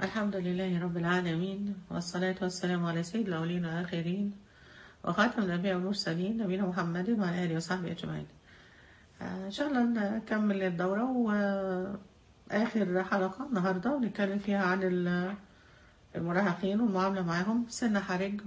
الحمد لله رب العالمين والصلاة والسلام على سيد الأولين والآخرين وخاتم الأنبياء والمرسلين نبينا محمد وعلى آله وصحبه أجمعين آه، إن شاء الله نكمل الدورة وآخر حلقة النهاردة ونتكلم فيها عن ال- المراهقين والمعاملة معاهم سن حرج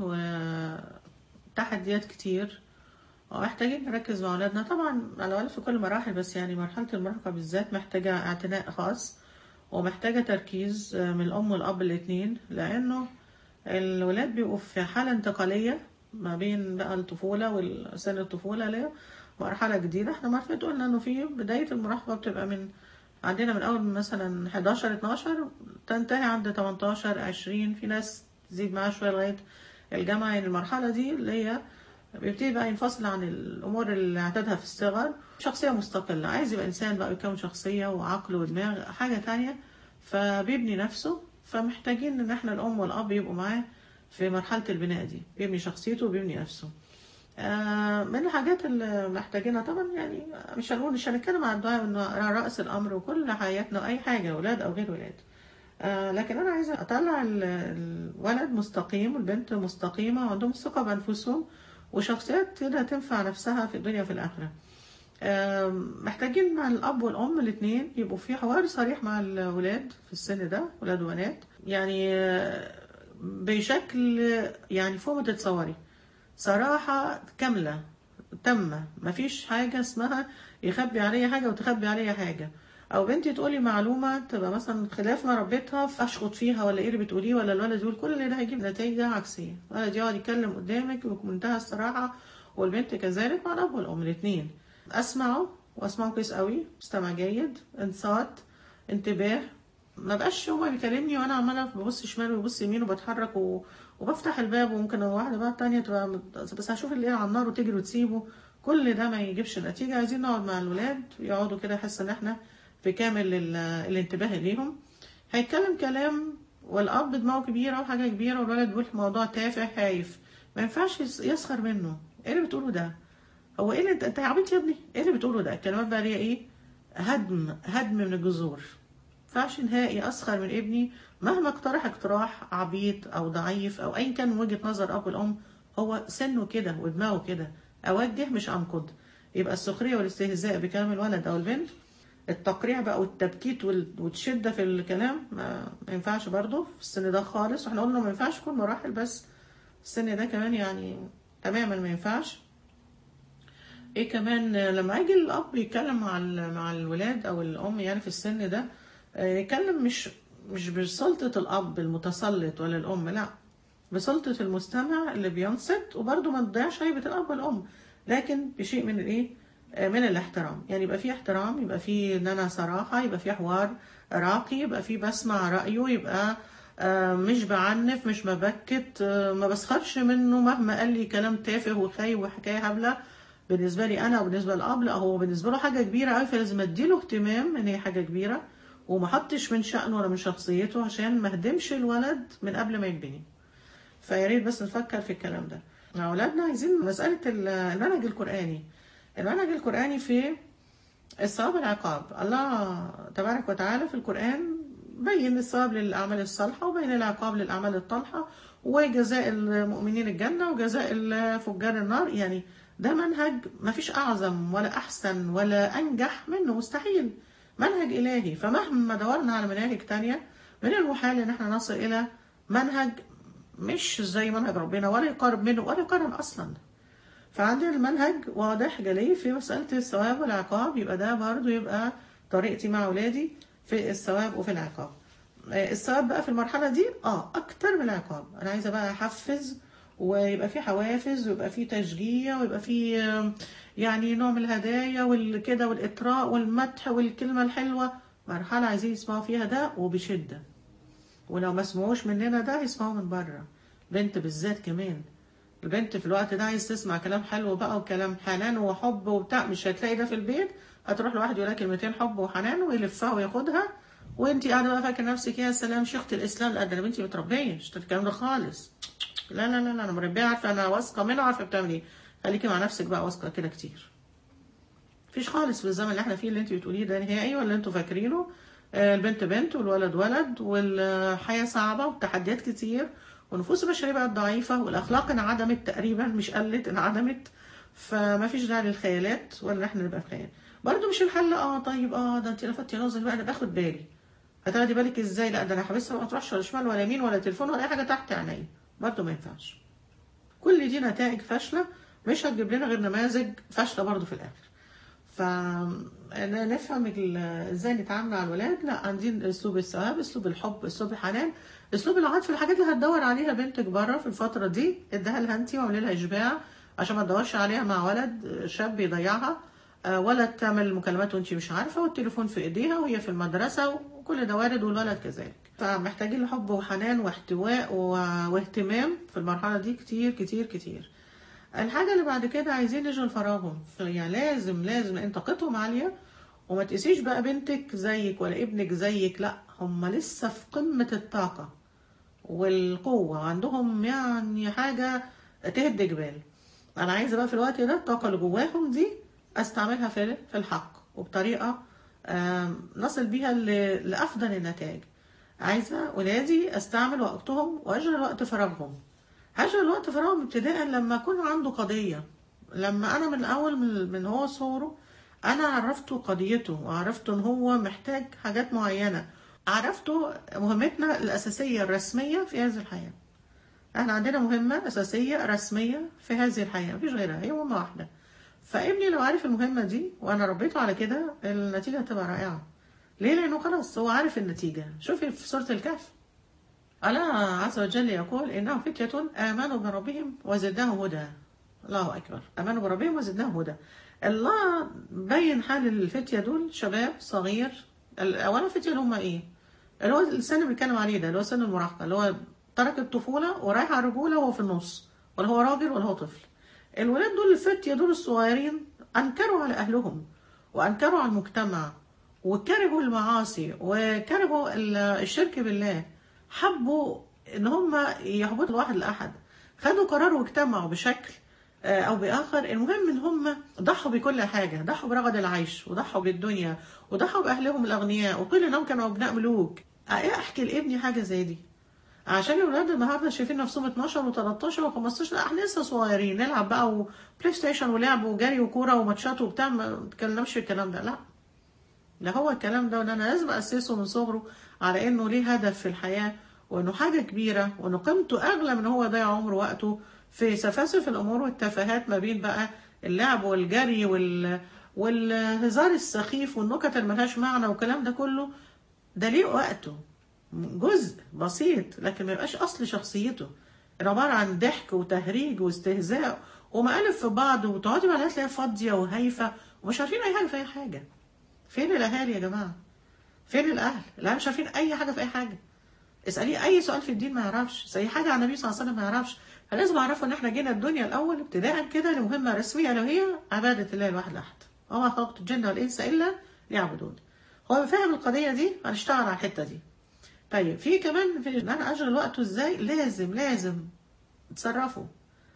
وتحديات كتير ومحتاجين نركز مع أولادنا طبعا على الأقل في كل المراحل بس يعني مرحلة المراهقة بالذات محتاجة اعتناء خاص ومحتاجة تركيز من الأم والأب الاتنين لأنه الولاد بيبقوا في حالة انتقالية ما بين بقى الطفولة وسن الطفولة لمرحلة جديدة احنا مرة قلنا انه في بداية المراهقة بتبقى من عندنا من أول مثلا 11 12 تنتهي عند 18 20 في ناس تزيد معاها شوية لغاية الجامعة يعني المرحلة دي اللي هي بيبتدي بقى ينفصل عن الأمور اللي اعتادها في الصغر شخصية مستقلة عايز يبقى إنسان بقى يكون شخصية وعقل ودماغ حاجة تانية فبيبني نفسه فمحتاجين إن احنا الأم والأب يبقوا معاه في مرحلة البناء دي بيبني شخصيته وبيبني نفسه آه، من الحاجات اللي محتاجينها طبعا يعني مش هنقول مش هنتكلم عن الدعاء انه رأس الأمر وكل حياتنا أي حاجة أولاد أو غير ولاد آه، لكن أنا عايزة أطلع ال- الولد مستقيم والبنت مستقيمة وعندهم ثقة بأنفسهم وشخصيات كده تنفع نفسها في الدنيا وفي الآخرة آم، محتاجين مع الأب والأم الاتنين يبقوا في حوار صريح مع الولاد في السن ده ولاد وبنات يعني آه، بشكل يعني فوق ما تتصوري صراحة كاملة تامة مفيش حاجة اسمها يخبي عليا حاجة وتخبي عليا حاجة أو بنتي تقولي معلومة تبقى مثلا خلاف ما ربيتها فأشخط فيها ولا إيه اللي بتقوليه ولا الولد يقول كل ده هيجيب نتيجة عكسية الولد يقعد يتكلم قدامك بمنتهى الصراحة والبنت كذلك مع الأب والأم الاتنين أسمعه وأسمعه كويس قوي مستمع جيد انصات انتباه ما بقاش هو بيكلمني وانا عماله ببص شمال وببص يمين وبتحرك و... وبفتح الباب وممكن واحده بقى التانية تبقى مت- بس هشوف اللي هي على النار وتجري وتسيبه كل ده ما يجيبش نتيجه عايزين نقعد مع الولاد يقعدوا كده يحس ان احنا في كامل ال... الانتباه ليهم هيتكلم كلام والاب دماغه كبيره وحاجه كبيره والولد بيقول موضوع تافه هايف ما ينفعش يس- يسخر منه ايه اللي بتقوله ده هو ايه اللي انت انت عبيط يا ابني ايه اللي بتقوله ده الكلمات بقى ليها ايه هدم هدم من الجذور ينفعش نهائي اسخر من ابني مهما اقترح اقتراح عبيط او ضعيف او اي كان من وجهة نظر اب والام هو سنه كده ودماغه كده اوجه مش انقد يبقى السخرية والاستهزاء بكلام الولد او البنت التقريع بقى والتبكيت وال- والشدة في الكلام ما, ما ينفعش برضه في السن ده خالص واحنا قلنا ما ينفعش يكون مراحل بس السن ده كمان يعني تماما ما ينفعش ايه كمان آه، لما يجي الاب يتكلم مع ال- مع الولاد او الام يعني في السن ده آه، يتكلم مش مش بسلطة الاب المتسلط ولا الام لا بسلطة المستمع اللي بينصت وبرضه ما تضيعش هيبة الاب والام لكن بشيء من الايه آه، من الاحترام يعني يبقى في احترام يبقى في ان انا صراحة يبقى في حوار راقي يبقى في بسمع رأيه يبقى آه، مش بعنف مش ببكت آه، ما بسخرش منه مهما قال لي كلام تافه وخايب وحكاية هبلة بالنسبة لي أنا وبالنسبة للأب لا هو بالنسبة له حاجة كبيرة أوي فلازم أديله اهتمام إن هي حاجة كبيرة وما حطش من شأنه ولا من شخصيته عشان ما هدمش الولد من قبل ما يتبني فيا ريت بس نفكر في الكلام ده مع أولادنا عايزين مسألة ال- المنهج القرآني المنهج القرآني في الثواب والعقاب الله تبارك وتعالى في القرآن بين الثواب للأعمال الصالحة وبين العقاب للأعمال الطالحة وجزاء المؤمنين الجنة وجزاء الفجار النار يعني ده منهج ما فيش أعظم ولا أحسن ولا أنجح منه مستحيل منهج إلهي فمهما دورنا على مناهج تانية من المحال إن احنا نصل إلى منهج مش زي منهج ربنا ولا يقارب منه ولا يقارن أصلا فعندنا المنهج واضح جلي في مسألة الثواب والعقاب يبقى ده برضو يبقى طريقتي مع أولادي في الثواب وفي العقاب آه، الثواب بقى في المرحلة دي اه أكتر من العقاب أنا عايزة بقى أحفز ويبقى في حوافز ويبقى في تشجيع ويبقى في آه، يعني نوع من الهدايا والكده والإطراء والمدح والكلمة الحلوة مرحلة عايزين يسمعوا فيها ده وبشدة ولو ما سمعوش مننا ده يسمعوا من بره بنت بالذات كمان البنت في الوقت ده عايز تسمع كلام حلو بقى وكلام حنان وحب وبتاع مش هتلاقي ده في البيت هتروح لواحد يقول لها كلمتين حب وحنان ويلفها وياخدها وانت قاعده بقى فاكره نفسك يا سلام شيخه الاسلام لا ده انا بنتي متربيه مش الكلام ده خالص لا لا لا لا انا مربيه عارفه انا واثقه منها عارفه بتعمل ايه خليكي مع نفسك بقى واثقه كده كتير مفيش خالص في الزمن اللي احنا فيه اللي انت بتقوليه ده نهائي ولا انتوا فاكرينه آه، البنت بنت والولد ولد والحياة صعبة والتحديات كتير والنفوس البشرية بقت ضعيفة والأخلاق انعدمت تقريبا مش قلت انعدمت فما فيش داعي للخيالات ولا إن احنا نبقى في خيال برضه مش الحل اه طيب اه ده انت لفتي نظري بقى انا باخد بالي هتاخدي بالك ازاي لا ده انا حابسها ما تروحش ولا شمال ولا يمين ولا تليفون ولا اي حاجه تحت عينيا برضه ما ينفعش كل دي نتائج فاشله مش هتجيب لنا غير نماذج فاشله برضه في الاخر فنفهم ازاي نتعامل مع الولاد لا عندين اسلوب الثواب اسلوب الحب اسلوب الحنان اسلوب العطف الحاجات اللي هتدور عليها بنتك بره في الفتره دي اديها لها انت واعملي لها اشباع عشان ما تدورش عليها مع ولد شاب يضيعها آه، ولا تعمل مكالمات وانت مش عارفه والتليفون في ايديها وهي في المدرسه وكل ده وارد والولد كذلك فمحتاجين لحب وحنان واحتواء و- واهتمام في المرحله دي كتير كتير كتير الحاجة اللي بعد كده عايزين نشغل فراغهم يعني لازم لازم انت طاقتهم عالية وما تقيسيش بقى بنتك زيك ولا ابنك زيك لا هم لسه في قمة الطاقة والقوة عندهم يعني حاجة تهد جبال أنا عايزة بقى في الوقت ده الطاقة اللي جواهم دي أستعملها في في الحق وبطريقة آم، نصل بيها ل- لأفضل النتائج عايزة ولادي أستعمل وقتهم وأشغل وقت فراغهم هشغل وقت فراغهم ابتداء لما أكون عنده قضية لما أنا من الأول من, من هو صغره أنا عرفته قضيته وعرفته إن هو محتاج حاجات معينة عرفته مهمتنا الأساسية الرسمية في هذه الحياة احنا عندنا مهمة أساسية رسمية في هذه الحياة مفيش غيرها هي مهمة واحدة فابني لو عارف المهمة دي وأنا ربيته على كده النتيجة هتبقى رائعة ليه؟ لأنه خلاص هو عارف النتيجة شوفي في سورة الكهف الله عز وجل يقول إنهم فتية آمنوا بربهم وزدناهم هدى الله أكبر آمنوا بربهم وزدناهم هدى الله بين حال الفتية دول شباب صغير أولا فتية اللي هم إيه؟ اللي هو السن اللي بيتكلم عليه ده اللي هو سن المراهقة اللي هو ترك الطفولة ورايح على الرجولة وهو في النص ولا هو راجل ولا هو طفل الولاد دول الفتية دول الصغيرين أنكروا على أهلهم وأنكروا على المجتمع وكرهوا المعاصي وكرهوا ال- الشرك بالله حبوا ان هم يهبطوا الواحد لاحد خدوا قرار واجتمعوا بشكل آه، او باخر المهم ان هم ضحوا بكل حاجه ضحوا برغد العيش وضحوا بالدنيا وضحوا باهلهم الاغنياء وقيل انهم كانوا ابناء ملوك آه، إيه احكي لابني حاجه زي دي عشان الاولاد النهارده شايفين نفسهم 12 و13 و15 لا احنا لسه صغيرين نلعب بقى وبلاي ستيشن ولعب وجري وكوره وماتشات وبتاع ما نتكلمش في الكلام ده لا لا هو الكلام ده وان انا لازم اسسه من صغره على انه ليه هدف في الحياه وانه حاجه كبيره وانه قيمته اغلى من هو يضيع عمره وقته في سفاسف الامور والتفاهات ما بين بقى اللعب والجري وال والهزار السخيف والنكت اللي ملهاش معنى والكلام ده كله ده ليه وقته جزء بسيط لكن ما يبقاش اصل شخصيته عبارة عن ضحك وتهريج واستهزاء ومقالب في بعض وتقعدي مع الناس تلاقيها فاضية وهايفة ومش عارفين أي حاجة في أي حاجة فين الأهالي يا جماعة؟ فين الأهل؟ الأهل مش عارفين أي حاجة في أي حاجة اسأليه أي سؤال في الدين ما يعرفش اسأليه حاجة عن النبي صلى الله عليه وسلم ما يعرفش فلازم أعرفه إن إحنا جينا الدنيا الأول ابتداء كده لمهمة رسمية لو هي عبادة الله الواحد الأحد وما خلقت الجن والإنس إلا ليعبدون هو فاهم القضية دي هنشتغل على الحتة دي طيب في كمان في ان انا اشغل وقته ازاي لازم لازم تصرفوا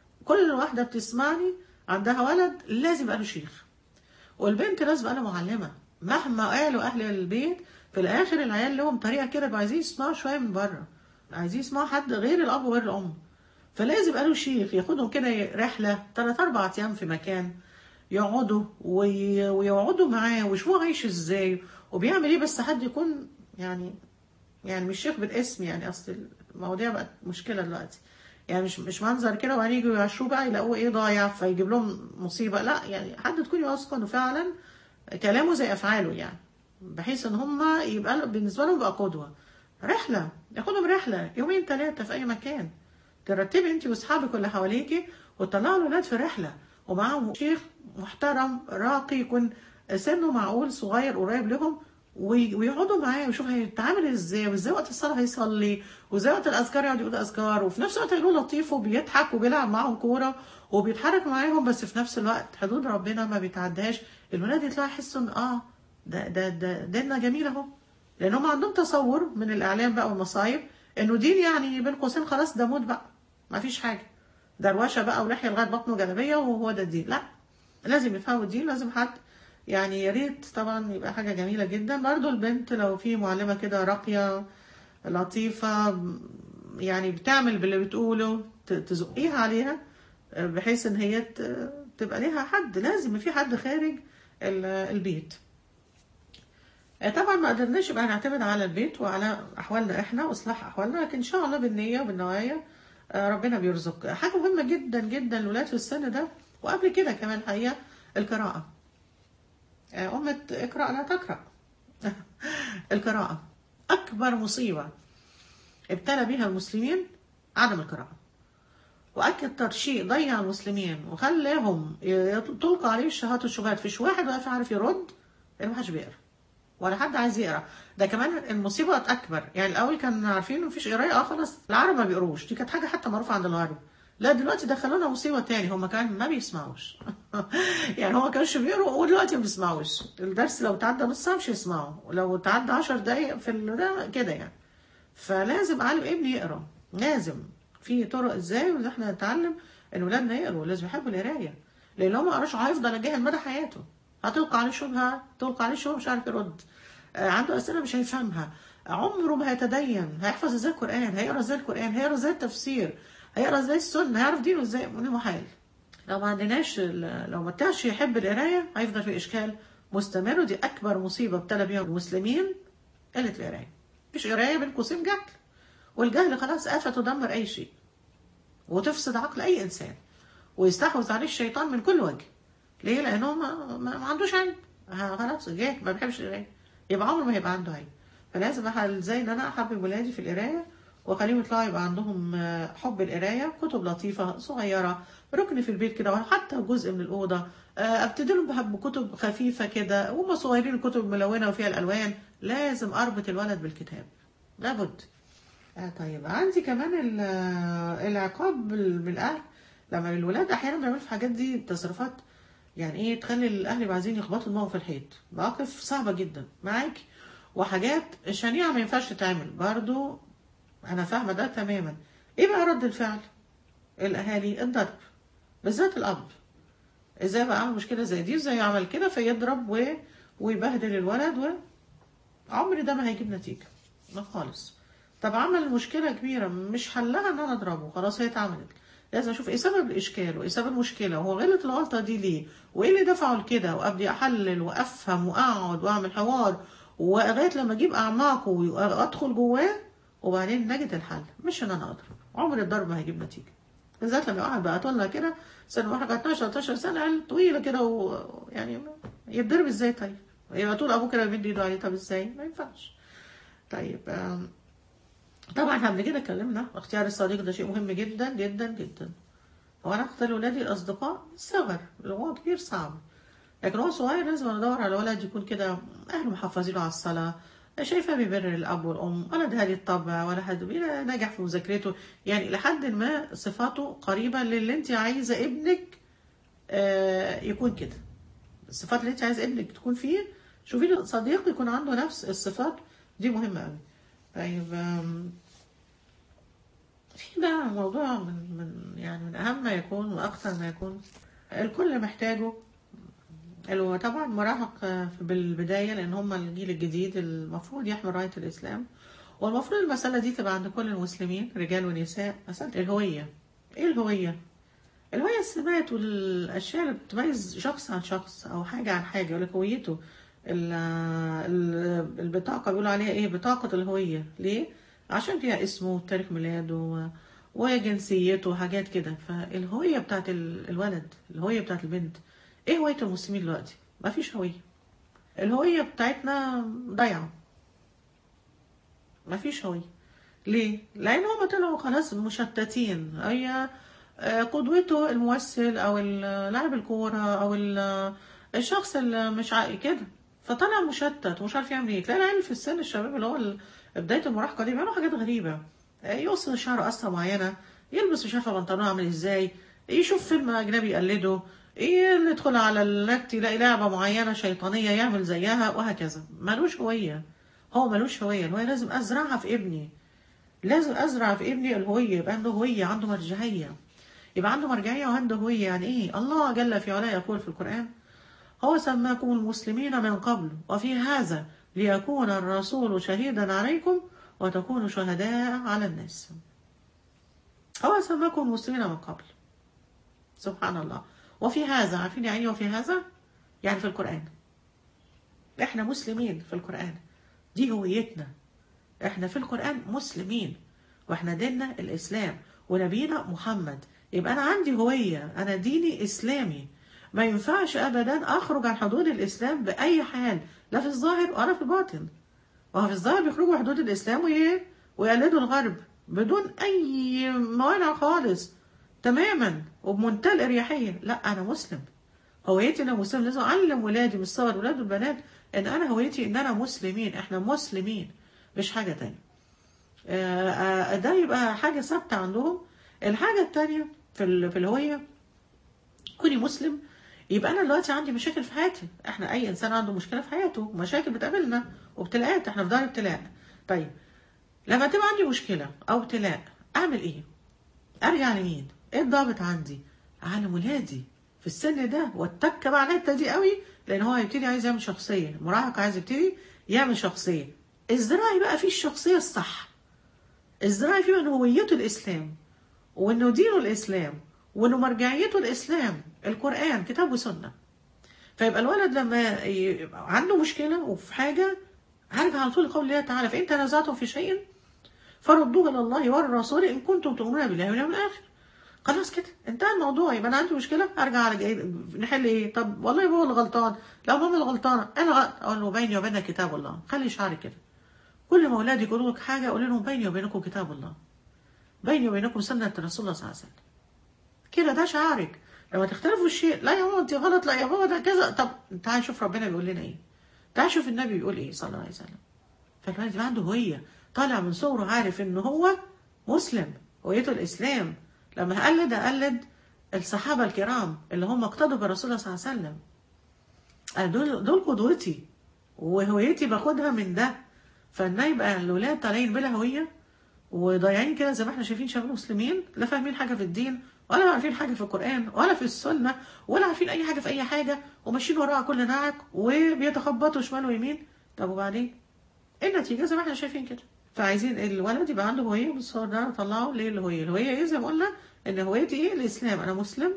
كل واحده بتسمعني عندها ولد لازم يبقى له شيخ والبنت لازم يبقى لها معلمه مهما قالوا اهل البيت في الاخر العيال لهم طريقه كده بيبقوا عايزين يسمعوا شويه من بره عايزين يسمعوا حد غير الاب وغير الام فلازم يبقى له شيخ ياخدهم كده رحله ثلاث اربع ايام في مكان يقعدوا وي... ويقعدوا معاه ويشوفوا عايش ازاي وبيعمل ايه بس حد يكون يعني يعني مش شيخ بالاسم يعني اصل المواضيع بقت مشكله دلوقتي يعني مش مش منظر كده وبعدين يجوا يعشوه بقى يلاقوه ايه ضايع فيجيب لهم مصيبه لا يعني حد تكوني واثقه انه فعلا كلامه زي افعاله يعني بحيث ان هم يبقى بالنسبه لهم بقى قدوه رحله ياخدهم رحله يومين ثلاثه في اي مكان ترتبي انت واصحابك اللي حواليكي وتطلعوا الاولاد في رحله ومعاهم شيخ محترم راقي يكون سنه معقول صغير قريب لهم وي- ويقعدوا معاه ويشوف هيتعامل ازاي وازاي وقت الصلاه هيصلي وازاي وقت الاذكار يقعد يقول اذكار وفي نفس الوقت يقولوا لطيف وبيضحك وبيلعب معاهم كوره وبيتحرك معاهم بس في نفس الوقت حدود ربنا ما بيتعداش الولاد يطلعوا يحسوا ان اه ده ده ده ديننا جميل اهو لان هم عندهم تصور من الاعلام بقى والمصايب انه دين يعني بين قوسين خلاص ده موت بقى ما فيش حاجه دروشه بقى ولحيه لغايه بطنه جلابيه وهو ده الدين لا لازم يفهموا الدين لازم حد يعني يا ريت طبعا يبقى حاجة جميلة جدا برضو البنت لو في معلمة كده راقية لطيفة يعني بتعمل باللي بتقوله ت- تزقيها عليها آه، بحيث ان هي ت- تبقى ليها حد لازم في حد خارج ال- البيت آه، طبعا ما قدرناش يبقى نعتمد على البيت وعلى احوالنا احنا واصلاح احوالنا لكن ان شاء الله بالنيه وبالنوايا آه، ربنا بيرزق حاجه مهمه جدا جدا للولاد في السن ده وقبل كده كمان الحقيقه القراءه آه، أمة اقرأ لا تقرأ القراءة أكبر مصيبة ابتلى بها المسلمين عدم القراءة وأكتر شيء ضيع المسلمين وخلاهم ي- تلقى عليه الشهادة الشبهات فيش واحد واقف عارف يرد اللي محدش بيقرا ولا حد عايز يقرا ده كمان المصيبه اكبر يعني الاول كان عارفين مفيش قرايه اه خلاص العرب ما بيقروش دي كانت حاجه حتى معروفه عند الغرب لا دلوقتي دخلونا مصيبه تاني هم كمان ما بيسمعوش يعني هم كانوش بيقروا ودلوقتي ما بيسمعوش الدرس لو تعدى نص ساعه مش هيسمعوا ولو تعدى 10 دقايق في ال- ده كده يعني فلازم اعلم ابني يقرا لازم في طرق ازاي ان احنا نتعلم ان ولادنا يقروا لازم يحبوا القرايه لان لو ما قراش هيفضل جاهل مدى حياته هتلقى عليه شبهه تلقى عليه شبهه مش عارف يرد آه، عنده اسئله مش هيفهمها عمره ما هيتدين هيحفظ ازاي القران هيقرا ازاي القران هيقرا ازاي التفسير هيقرا ازاي السنه هيعرف دينه ازاي من محال لو ما عندناش ال- لو ما تعرفش يحب القرايه هيفضل في اشكال مستمر ودي اكبر مصيبه ابتلى بيها المسلمين قله القرايه مش قرايه بين قوسين جهل والجهل خلاص آفة تدمر أي شيء وتفسد عقل أي إنسان ويستحوذ عليه الشيطان من كل وجه ليه؟ لأنه ما, ما, ما عندوش علم آه، خلاص جاهل ما بيحبش القراية يبقى عمره ما هيبقى عنده علم فلازم أحل ازاي إن أنا أحبب ولادي في القراية وأخليهم يطلعوا يبقى عندهم آه، حب القراية كتب لطيفة صغيرة ركن في البيت كده حتى جزء من الأوضة آه، ابتدي لهم بحب كتب خفيفة كده وهم صغيرين الكتب ملونة وفيها الألوان لازم أربط الولد بالكتاب لابد آه طيب عندي كمان ال- آه، العقاب بال- بالاهل لما الولاد احيانا بيعملوا في الحاجات دي تصرفات يعني ايه تخلي الاهل يبقوا عايزين يخبطوا دماغهم في الحيط مواقف صعبه جدا معاك وحاجات شنيعه ما ينفعش تتعمل برضو انا فاهمه ده تماما ايه بقى رد الفعل الاهالي الضرب بالذات الاب ازاي بقى عمل مشكله زي دي ازاي عمل كده فيضرب و... ويبهدل الولد و... عمري ده ما هيجيب نتيجة لا خالص طب عمل مشكلة كبيرة مش حلها ان انا اضربه خلاص هي اتعملت لازم اشوف ايه سبب الاشكال وايه سبب المشكلة وهو غلط الغلطة دي ليه وايه اللي دفعه لكده وابدي احلل وافهم واقعد واعمل حوار ولغاية لما اجيب اعماقه وادخل جواه وبعدين نجد الحل مش ان انا اضرب عمر الضرب ما هيجيب نتيجة بالذات لما واحد بقى طولنا كده سنة واحد 12 13 سنة عيل طويلة كده ويعني يتضرب ازاي طيب؟ يبقى طول ابوه كده بيمد ايده عليه طب ازاي؟ ما ينفعش. طيب آم، طبعا احنا قبل كده اتكلمنا اختيار الصديق ده شيء مهم جدا جدا جدا. هو انا اختار ولادي الاصدقاء الصغر اللي هو كبير صعب. لكن هو صغير لازم ادور على ولد يكون كده اهله محفظينه على الصلاه شايفاه بيبر الاب والام ولد هادي الطبع ولا حد بينا- ناجح في مذاكرته يعني لحد ما صفاته قريبه للي انت عايزه ابنك آه، يكون كده الصفات اللي انت عايز ابنك تكون فيه شوفي له صديق يكون عنده نفس الصفات دي مهمه قوي طيب آم، في بقى موضوع من من يعني من اهم ما يكون واكثر ما يكون الكل محتاجه اللي هو طبعا مراهق آه، بالبدايه لان هم الجيل الجديد المفروض يحمل رايه الاسلام والمفروض المساله دي تبقى عند كل المسلمين رجال ونساء مساله الهويه ايه الهويه الهوية السمات والأشياء اللي بتميز شخص عن شخص أو حاجة عن حاجة يقول لك هويته ال- ال- البطاقة بيقولوا عليها إيه بطاقة الهوية ليه؟ عشان فيها اسمه وتاريخ ميلاده و- وجنسيته وحاجات كده فالهوية بتاعت ال- الولد الهوية بتاعت البنت إيه هوية المسلمين دلوقتي؟ مفيش هوية الهوية بتاعتنا ضايعة مفيش هوية ليه؟ لأن هما طلعوا خلاص مشتتين هي آه، قدوته الممثل أو ال- لاعب الكورة أو ال- الشخص اللي مش عاقل كده فطلع مشتت ومش عارف يعمل ايه تلاقي العيال في السن الشباب اللي هو ال- بداية المراهقة دي بيعملوا حاجات غريبة آه، يقص شعره قصة معينة يلبس مش عارفة بنطلون عامل ازاي يشوف فيلم أجنبي يقلده إيه يدخل على النت يلاقي لعبة معينة شيطانية يعمل زيها وهكذا ملوش هوية هو ملوش هوية الهوية لازم أزرعها في ابني لازم أزرع في ابني الهوية يبقى عنده هوية عنده مرجعية يبقى عنده مرجعية وعنده هوية يعني إيه الله جل في علاه يقول في القرآن هو سماكم المسلمين من قبل وفي هذا ليكون الرسول شهيدا عليكم وتكونوا شهداء على الناس هو سماكم المسلمين من قبل سبحان الله وفي هذا عارفين يعني إيه وفي هذا يعني في القرآن احنا مسلمين في القرآن دي هويتنا احنا في القرآن مسلمين واحنا ديننا الإسلام ونبينا محمد يبقى أنا عندي هوية أنا ديني إسلامي ما ينفعش أبدا أخرج عن حدود الإسلام بأي حال لا في الظاهر ولا في الباطن وهو في الظاهر بيخرجوا من حدود الإسلام وإيه ويقلدوا الغرب بدون أي موانع خالص تماما وبمنتهى الإريحية لا أنا مسلم هويتي أنا مسلم لازم أعلم ولادي من الصغر ولاد والبنات إن أنا هويتي إن أنا مسلمين إحنا مسلمين مش حاجة تانية آه، آه، ده يبقى حاجة ثابتة عندهم الحاجة التانية في ال- في الهوية كوني مسلم يبقى انا دلوقتي عندي مشاكل في حياتي احنا اي انسان عنده مشكله في حياته مشاكل بتقابلنا وابتلاءات احنا في دار ابتلاء طيب لما تبقى عندي مشكله او ابتلاء اعمل ايه ارجع لمين ايه الضابط عندي اعلم ولادي في السن ده واتك بقى على الحته دي قوي لان هو هيبتدي عايز يعمل شخصيه المراهق عايز يبتدي يعمل شخصيه الزراعي بقى فيه الشخصيه الصح الزراعي فيه من هويته الاسلام وانه دينه الاسلام وانه مرجعيته الاسلام القران كتاب وسنه فيبقى الولد لما يبقى عنده مشكله وفي حاجه هرجع على طول لقول الله تعالى فان تنازعتم في شيء فردوه الى الله والرسول ان كنتم تؤمنون بالله واليوم الاخر خلاص كده انتهى الموضوع يبقى انا عندي مشكله ارجع على جاي نحل ايه طب والله هو اللي غلطان لا ماما اللي غلطانه انا غلط اقول له بيني وبينك كتاب الله خلي شعري كده كل ما اولادي يقولوا لك حاجه قول لهم بيني وبينكم كتاب الله بيني وبينكم سنه رسول الله صلى الله عليه وسلم كده ده شعارك لما تختلفوا الشيء لا يا ماما انت غلط لا يا بابا ده كذا طب تعال شوف ربنا بيقول لنا ايه تعال شوف النبي بيقول ايه صلى الله عليه وسلم فالولد يبقى عنده هويه طالع من صغره عارف ان هو مسلم هويته الاسلام لما هقلد اقلد الصحابه الكرام اللي هم اقتدوا برسول الله صلى الله عليه وسلم أنا دول دول قدوتي وهويتي باخدها من ده فان يبقى الولاد طالعين بلا هويه وضايعين كده زي ما احنا شايفين شباب مسلمين لا فاهمين حاجه في الدين ولا عارفين حاجه في القران ولا في السنه ولا عارفين اي حاجه في اي حاجه وماشيين وراها كل نعك وبيتخبطوا شمال ويمين طب وبعدين ايه النتيجه زي ما احنا شايفين كده فعايزين الولد يبقى عنده هويه بالصور ده نطلعه ليه الهويه الهويه ايه زي ما قلنا ان هويتي ايه الاسلام انا مسلم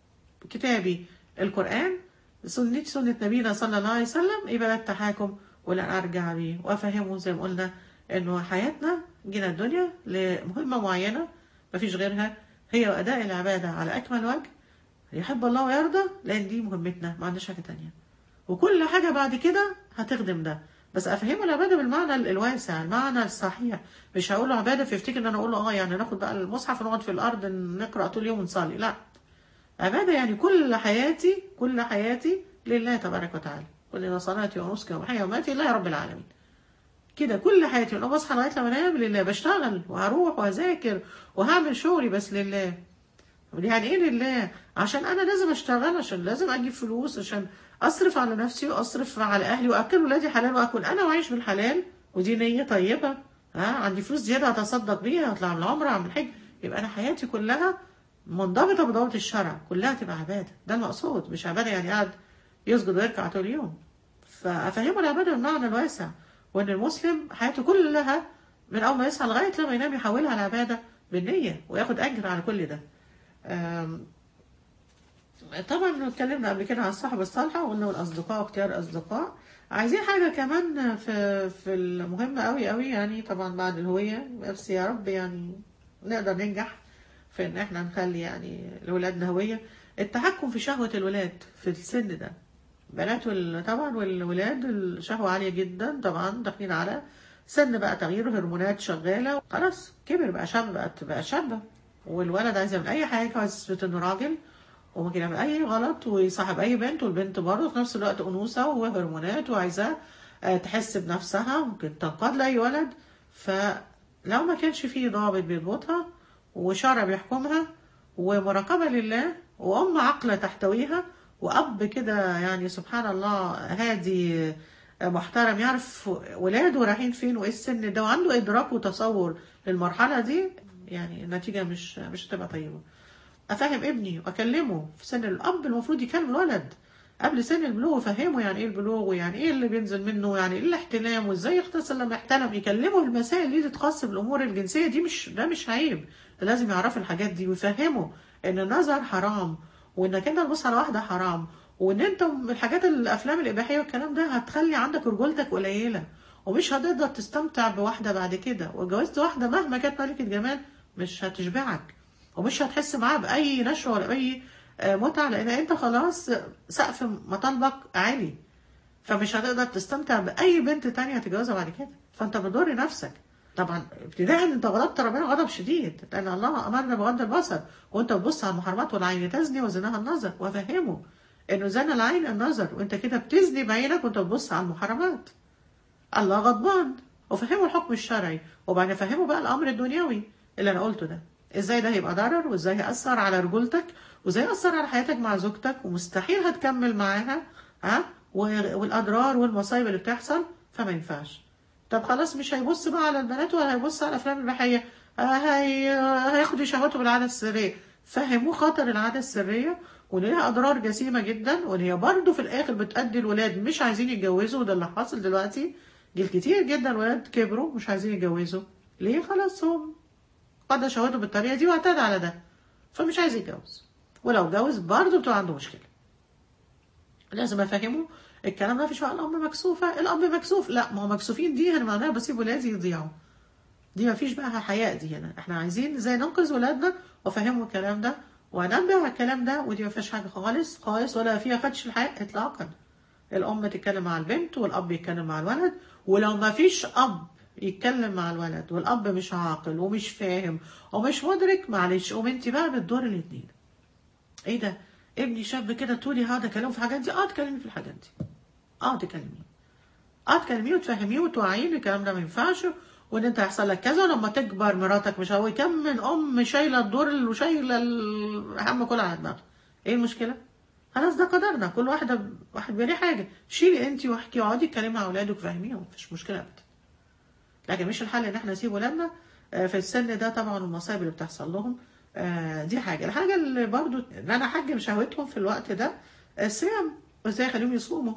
كتابي القران سنتي سنه نبينا صلى الله عليه وسلم يبقى ده التحاكم ولا ارجع بيه وافهمه زي ما قلنا انه حياتنا جينا الدنيا لمهمه معينه مفيش غيرها هي اداء العباده على اكمل وجه يحب الله ويرضى لان دي مهمتنا ما عندناش حاجه تانية وكل حاجه بعد كده هتخدم ده بس افهمه العباده بالمعنى ال- الواسع المعنى الصحيح مش هقول له عباده فيفتكر ان انا اقول له اه يعني ناخد بقى المصحف ونقعد في الارض نقرا طول اليوم ونصلي لا عباده يعني كل حياتي كل حياتي لله تبارك وتعالى كل صلاتي ونسكي ومحيا ومماتي لله رب العالمين كده كل حياتي من أول ما اصحى لغايه لما انام لله بشتغل وهروح وهذاكر وهعمل شغلي بس لله يعني ايه لله عشان انا لازم اشتغل عشان لازم اجيب فلوس عشان اصرف على نفسي واصرف على اهلي واكل ولادي حلال واكل انا واعيش بالحلال ودي نيه طيبه ها عندي فلوس زياده هتصدق بيها اطلع من العمره اعمل حج يبقى انا حياتي كلها منضبطه بضوابط الشرع كلها تبقى عباده ده المقصود مش عباده يعني قاعد يسجد ويركع طول اليوم فافهمه العباده بالمعنى الواسع وان المسلم حياته كلها من اول ما يصحى لغايه لما ينام يحولها لعباده بالنيه وياخد اجر على كل ده آم، طبعا اتكلمنا قبل كده عن الصحبه الصالحه وقلنا الاصدقاء واختيار الاصدقاء عايزين حاجه كمان في في المهمه قوي قوي يعني طبعا بعد الهويه بس يا رب يعني نقدر ننجح في ان احنا نخلي يعني لاولادنا هويه التحكم في شهوه الولاد في السن ده بنات وال- طبعا والولاد الشهوه عاليه جدا طبعا داخلين على سن بقى تغيير هرمونات شغاله خلاص كبر بقى شاب بقت بقى شابه والولد عايز يعمل اي حاجه عايز يثبت انه راجل وممكن يعمل اي غلط ويصاحب اي بنت والبنت برضه في نفس الوقت انوثه وهرمونات وعايزاه آه، تحس بنفسها ممكن تنقاد لاي ولد فلو ما كانش فيه ضابط بيضبطها وشرع بيحكمها ومراقبه لله وام عقله تحتويها واب كده يعني سبحان الله هادي آه، محترم يعرف ولاده رايحين فين وايه السن ده وعنده ادراك وتصور للمرحله دي يعني النتيجه مش مش هتبقى طيبه افهم ابني واكلمه في سن الاب المفروض يكلم الولد قبل سن البلوغ يفهموا يعني ايه البلوغ ويعني ايه اللي بينزل منه يعني ايه الاحتلام وازاي يغتسل لما يحتلم يكلموا المسائل دي تخص بالامور الجنسيه دي مش ده مش عيب ده لازم يعرفوا الحاجات دي ويفهموا ان النظر حرام وانك انت تبص على واحده حرام وان انت من الحاجات الافلام الاباحيه والكلام ده هتخلي عندك رجولتك قليله ومش هتقدر تستمتع بواحده بعد كده وجوزت واحده مهما كانت ملكه جمال مش هتشبعك ومش هتحس معاها باي نشوه ولا اي آه، متعه لان انت خلاص سقف مطالبك عالي فمش هتقدر تستمتع باي بنت تانية هتتجوزها بعد كده فانت بتضر نفسك طبعا ابتداء انت غضبت ربنا غضب شديد لان الله امرنا بغض البصر وانت بتبص على المحرمات والعين تزني وزناها النظر وافهمه انه زنا العين النظر وانت كده بتزني بعينك وانت بتبص على المحرمات الله غضبان وفهمه الحكم الشرعي وبعدين فهمه بقى الامر الدنيوي اللي انا قلته ده ازاي ده هيبقى ضرر وازاي هيأثر على رجولتك وازاي يأثر على حياتك مع زوجتك ومستحيل هتكمل معاها ها و- والاضرار والمصايب اللي بتحصل فما ينفعش طب خلاص مش هيبص بقى على البنات ولا هيبص على الافلام الاباحيه آه، هي... هياخد شهوته بالعاده السريه فهموه خطر العاده السريه وان ليها اضرار جسيمه جدا وان هي برضه في الاخر بتأدي الولاد مش عايزين يتجوزوا وده اللي حاصل دلوقتي جيل كتير جدا ولاد كبروا مش عايزين يتجوزوا ليه خلاص هم قضى شهوته بالطريقه دي واعتاد على ده فمش عايز يتجوز ولو اتجوز برضه بتبقى عنده مشكله لازم افهمه الكلام ده مفيش بقى الام مكسوفه الاب مكسوف لا ما هو مكسوفين دي هنا معناها بسيب ولادي يضيعوا دي مفيش بقى حياء دي هنا احنا عايزين ازاي ننقذ ولادنا وافهمهم الكلام ده وانبه على الكلام ده ودي ما فيهاش حاجه خالص خالص ولا فيها خدش الحياء اطلاقا الام تتكلم مع البنت والاب يتكلم مع الولد ولو ما فيش اب يتكلم مع الولد والاب مش عاقل ومش فاهم ومش مدرك معلش قوم انت بقى بتدور الاتنين ايه ده ابني شاب كده تقولي هقعد اكلمه في الحاجات دي اه تكلمي في الحاجات دي اه تكلميه اه تكلميه وتفهميه وتوعيه ان الكلام ده ما ينفعش وان انت هيحصل لك كذا ولما تكبر مراتك مش هو كم من ام شايله الدور وشايله الهم كله على دماغها ايه المشكله؟ خلاص ده قدرنا كل واحده واحد بيليه حاجه شيلي انت واحكي واقعدي اتكلمي مع اولادك وفهميهم مفيش مشكله ابدا لكن مش الحل ان احنا نسيب ولادنا آه، في السن ده طبعا المصايب اللي بتحصل لهم آه، دي حاجه الحاجه اللي برضو ان انا احجم شهوتهم في الوقت ده الصيام وازاي اخليهم يصوموا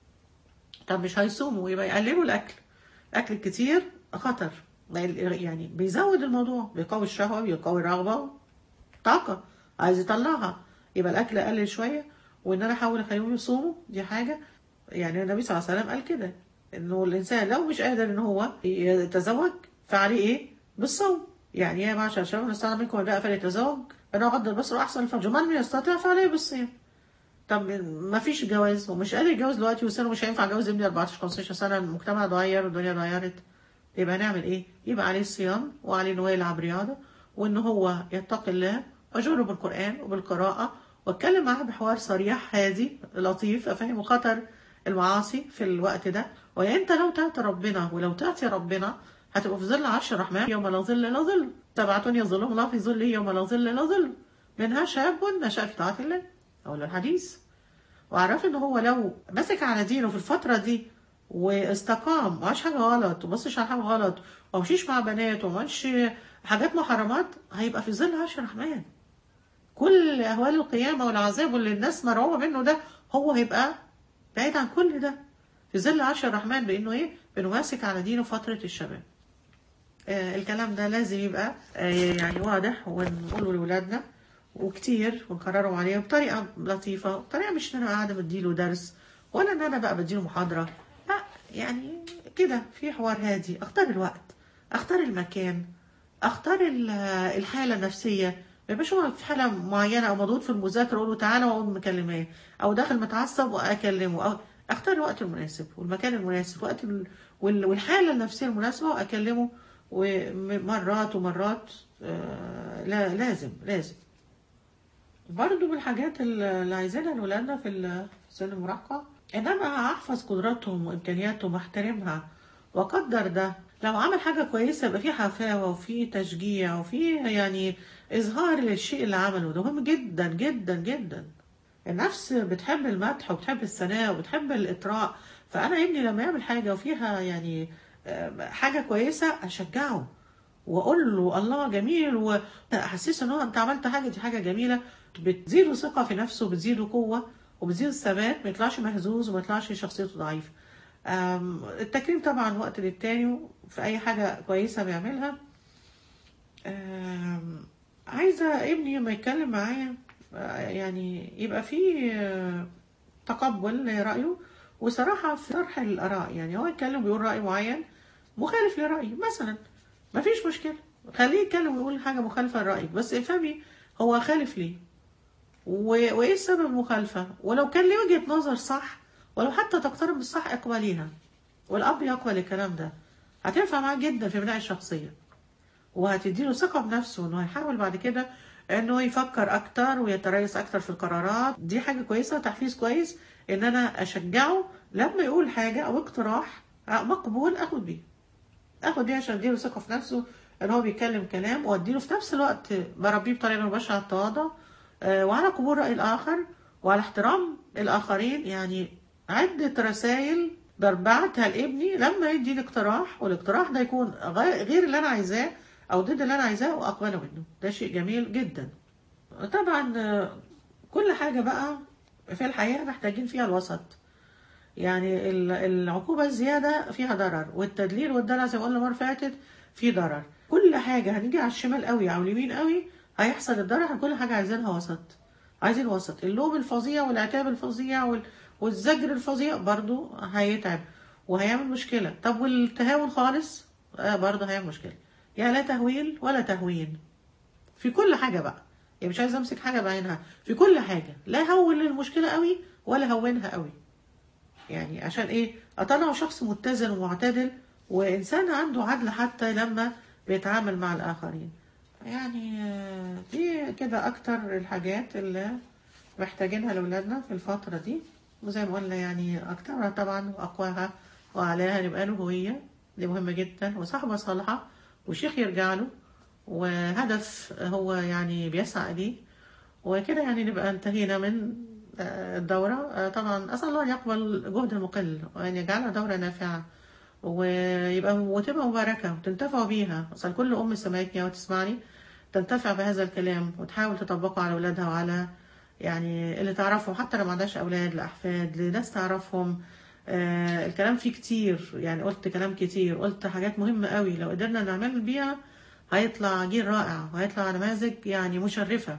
طب مش هيصوموا يبقى يقللوا الاكل الاكل الكتير خطر يعني بيزود الموضوع بيقوي الشهوه بيقوي الرغبه طاقه عايز يطلعها يبقى الاكل اقلل شويه وان انا احاول اخليهم يصوموا دي حاجه يعني النبي صلى الله عليه وسلم قال كده انه الانسان لو مش قادر ان هو يتزوج فعليه ايه بالصوم يعني يا معشر الشباب من استطاع منكم الباء فليتزوج انا اغض البصر احسن الفرج ومن لم يستطع فعليه بالصيام طب ما فيش جواز ومش قادر يتجوز دلوقتي وسنه مش هينفع يتجوز ابني 14 15 سنه المجتمع اتغير والدنيا اتغيرت يبقى نعمل ايه؟ يبقى عليه الصيام وعليه ان هو يلعب رياضه وان هو يتقي الله واجره بالقران وبالقراءه واتكلم معاه بحوار صريح هادي لطيف افهمه خطر المعاصي في الوقت ده وانت لو تعطي ربنا ولو تعطي ربنا هتبقى في ظل عرش الرحمن يوم لا ظل الا ظل سبعة يظلهم الله في ظله يوم لا ظل الا ظل منها شاب نشأ في طاعة الله أو الحديث وعرف ان هو لو مسك على دينه في الفترة دي واستقام ومعاش حاجة غلط ومبصش على حاجة غلط ومشيش مع بنات ومعاش حاجات محرمات هيبقى في ظل عرش الرحمن كل أهوال القيامة والعذاب اللي الناس مرعوبة منه ده هو هيبقى بعيد عن كل ده في ظل عرش الرحمن بأنه إيه؟ بأنه ماسك على دينه فترة الشباب آه الكلام ده لازم يبقى آه يعني واضح ونقوله لأولادنا وكتير ونكررهم عليه بطريقة لطيفة بطريقة مش ان انا قاعدة بديله درس ولا ان انا بقى بديله محاضرة لا يعني كده في حوار هادي اختار الوقت اختار المكان اختار ال- الحالة النفسية ما يبقاش هو في حالة معينة او مضغوط في المذاكرة اقول له تعالى واقوم مكلماه او داخل متعصب واكلمه او اختار الوقت المناسب والمكان المناسب وقت ال- وال- والحالة النفسية المناسبة واكلمه ومرات ومرات آه، لا لازم لازم برضو من الحاجات اللي عايزينها لولادنا في ال- في سن المراهقة إن أنا أحفظ قدراتهم وإمكانياتهم وأحترمها وأقدر ده لو عمل حاجة كويسة يبقى في حفاوة وفي تشجيع وفي يعني إظهار للشيء اللي عمله ده مهم جدا جدا جدا النفس بتحب المدح وبتحب الثناء وبتحب الإطراء فأنا ابني لما يعمل حاجة وفيها يعني آه، حاجة كويسة أشجعه واقول له الله جميل واحسسه ان هو انت عملت حاجه دي حاجه جميله بتزيده ثقه في نفسه بتزيده قوه وبتزيد الثبات ما يطلعش مهزوز وما يطلعش شخصيته ضعيفة أم، التكريم طبعا وقت للتاني في أي حاجة كويسة بيعملها أم، عايزة ابني لما يتكلم معايا آه، يعني يبقى فيه آه، تقبل لرأيه وصراحة في طرح الآراء يعني هو يتكلم ويقول رأي معين مخالف لرأيي مثلا مفيش مشكلة خليه يتكلم ويقول حاجة مخالفة لرأيك بس افهمي هو خالف ليه و- وايه السبب المخالفة ولو كان ليه وجهة نظر صح ولو حتى تقترب بالصح اقبليها والأب يقبل الكلام ده هتنفع معاه جدا في بناء الشخصية وهتديله ثقة بنفسه انه هيحاول بعد كده انه يفكر اكتر ويتريث اكتر في القرارات دي حاجة كويسة تحفيز كويس ان انا اشجعه لما يقول حاجة او اقتراح مقبول اخد بيه اخد بيه عشان اديله ثقة في نفسه ان هو بيتكلم كلام واديله في نفس الوقت بربيه بطريقة مباشرة على التواضع آه، وعلى قبول رأي الآخر وعلى احترام الآخرين يعني عدة رسائل بربعتها لابني لما يدي لي اقتراح والاقتراح ده يكون غير غير اللي أنا عايزاه أو ضد اللي أنا عايزاه وأقبله منه ده شيء جميل جدا طبعا آه، كل حاجة بقى في الحياة محتاجين فيها الوسط يعني ال- العقوبة الزيادة فيها ضرر والتدليل والدلع زي ما قلنا المرة اللي فاتت فيه ضرر كل حاجة هنيجي على الشمال قوي أو اليمين قوي هيحصل الضرر احنا كل حاجة عايزينها وسط عايزين وسط اللوم الفظيع والعتاب الفظيع وال- والزجر الفظيع برضو هيتعب وهيعمل مشكلة طب والتهاون خالص آه برضو هيعمل مشكلة يعني لا تهويل ولا تهوين في كل حاجة بقى يعني مش عايز امسك حاجة بعينها في كل حاجة لا هون المشكلة قوي ولا هونها قوي يعني عشان ايه اطلعه شخص متزن ومعتدل وانسان عنده عدل حتى لما بيتعامل مع الاخرين يعني آه، دي كده اكتر الحاجات اللي محتاجينها لاولادنا في الفترة دي وزي ما قلنا يعني اكترها طبعا واقواها واعلاها نبقى له هوية دي مهمة جدا وصحبة صالحة وشيخ يرجع له وهدف هو يعني بيسعى ليه وكده يعني نبقى انتهينا من آه، الدورة آه، طبعا أسأل الله أن يقبل جهد المقل وأن يجعلها دورة نافعة ويبقى وتبقى مباركة وتنتفعوا بيها أسأل كل أم سمعتني وتسمعني تنتفع بهذا الكلام وتحاول تطبقه على أولادها وعلى يعني اللي تعرفهم حتى لو ما عندهاش أولاد لأحفاد لناس تعرفهم آه الكلام فيه كتير يعني قلت كلام كتير قلت حاجات مهمة قوي لو قدرنا نعمل بيها هيطلع جيل رائع وهيطلع نماذج يعني مشرفة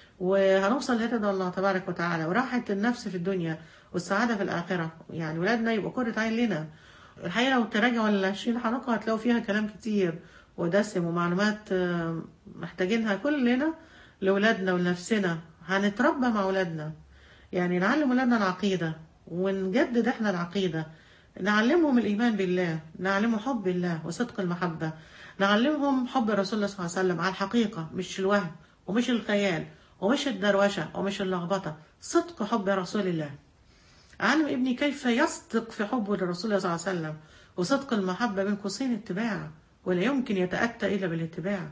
وهنوصل لرضا الله تبارك وتعالى وراحة النفس في الدنيا والسعادة في الآخرة يعني ولادنا يبقوا قرة عين لنا الحقيقة لو تراجعوا ال 20 حلقة هتلاقوا فيها كلام كتير ودسم ومعلومات آه، محتاجينها كلنا لولادنا ولنفسنا هنتربى مع ولادنا يعني نعلم ولادنا العقيدة ونجدد احنا العقيدة نعلمهم الإيمان بالله نعلمهم حب الله وصدق المحبة نعلمهم حب رسول الله صلى الله عليه وسلم على الحقيقة مش الوهم ومش الخيال ومش الدروشة ومش اللخبطة صدق حب رسول الله أعلم ابني كيف يصدق في حبه لرسول الله صلى الله عليه وسلم وصدق المحبة بين قوسين اتباع ولا يمكن يتأتى إلا بالاتباع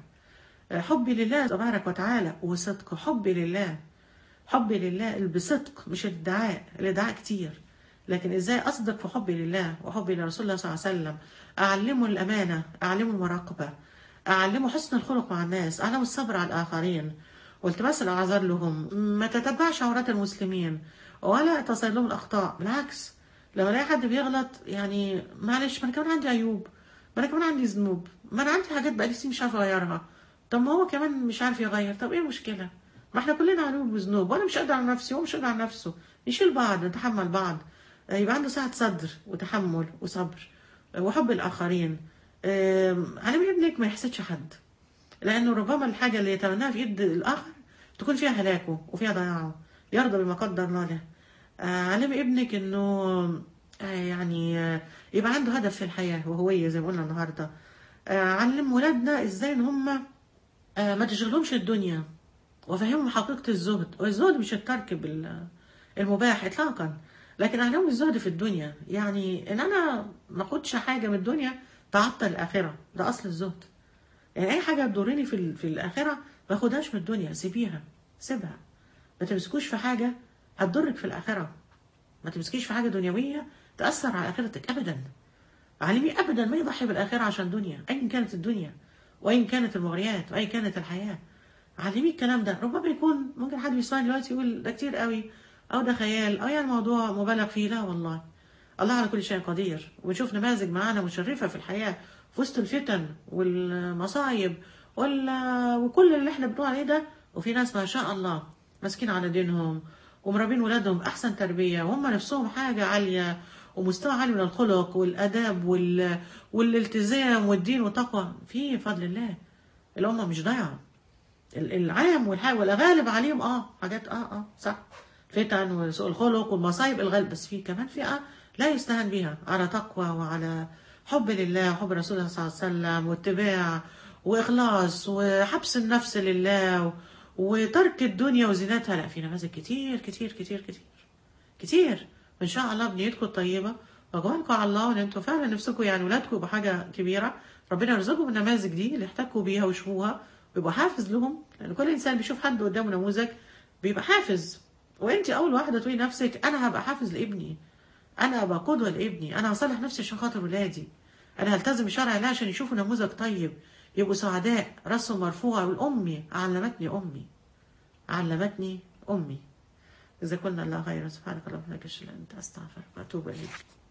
حبي لله تبارك وتعالى وصدق حبي لله حبي لله بصدق مش الادعاء الادعاء كتير لكن ازاي اصدق في حبي لله وحبي لرسول الله صلى الله عليه وسلم اعلمه الامانه اعلمه المراقبه اعلمه حسن الخلق مع الناس اعلمه الصبر على الاخرين والتماس الاعذار لهم ما تتبعش عورات المسلمين ولا تصل لهم الاخطاء بالعكس لما الاقي حد بيغلط يعني معلش ما انا كمان عندي عيوب ما انا كمان عندي ذنوب ما انا عندي حاجات بقالي سنين مش عارفه اغيرها طب ما هو كمان مش عارف يغير طب ايه المشكله ما احنا كلنا عيوب وذنوب وانا مش قادر على نفسي وهو مش قادر على نفسه نشيل بعض نتحمل بعض يبقى عنده سعة صدر وتحمل وصبر وحب الآخرين آم، علم ابنك ما يحسدش حد لأنه ربما الحاجة اللي يتمناها في يد الآخر تكون فيها هلاكه وفيها ضياعه يرضى بما قدر الله له آه، علم ابنك انه آه، يعني آه، يبقى عنده هدف في الحياة وهوية زي ما قلنا النهاردة آه، علم ولادنا ازاي ان هم آه، ما تشغلهمش الدنيا وفهمهم حقيقة الزهد والزهد مش الترك بال- المباح اطلاقا لكن علمهم الزهد في الدنيا يعني ان انا ما اخدش حاجة من الدنيا تعطل الاخرة ده اصل الزهد يعني اي حاجة تضرني في, ال- في الاخرة ما اخدهاش من الدنيا سيبيها سيبها ما تمسكوش في حاجة هتضرك في الاخرة ما تمسكيش في حاجة دنيوية تأثر على آخرتك أبدا علمي أبدا ما يضحي بالآخرة عشان دنيا أيا كانت الدنيا وأيا كانت المغريات وأيا كانت الحياة علمي الكلام ده ربما يكون ممكن حد بيسمعني دلوقتي يقول ده كتير قوي او ده خيال او يعني الموضوع مبالغ فيه لا والله الله على كل شيء قدير ونشوف نماذج معانا مشرفة في الحياة في وسط الفتن والمصايب وال- وكل اللي احنا بنقول عليه ده وفي ناس ما شاء الله ماسكين على دينهم ومربين ولادهم أحسن تربية وهم نفسهم حاجة عالية ومستوى عالي من الخلق والأداب وال... والالتزام والدين والتقوى في فضل الله الأمة مش ضايعة ال- العام والحاجة والغالب عليهم اه حاجات اه اه صح فتن وسوء الخلق والمصايب الغالب بس في كمان فئة لا يستهان بها على تقوى وعلى حب لله وحب رسول الله صلى الله عليه وسلم واتباع وإخلاص وحبس النفس لله و- وترك الدنيا وزينتها لا في نماذج كتير كتير كتير كتير كتير ان شاء الله بنيتكم الطيبه واجوانكم على الله وان انتوا فعلا نفسكم يعني ولادكم يبقوا حاجه كبيره ربنا يرزقكم النماذج دي اللي يحتكوا بيها ويشوفوها ويبقوا حافز لهم لان كل انسان بيشوف حد قدامه نموذج بيبقى حافز وانت اول واحده تقولي نفسك انا هبقى حافز لابني انا هبقى قدوه لابني انا هصلح نفسي عشان خاطر ولادي انا هلتزم بشرع الله عشان يشوفوا نموذج طيب يبقوا سعداء راسهم مرفوعه والامي علمتني امي علمتني امي إذا كنا الله خيرا سبحانك اللهم لا إله إلا أنت أستغفرك وأتوب إليك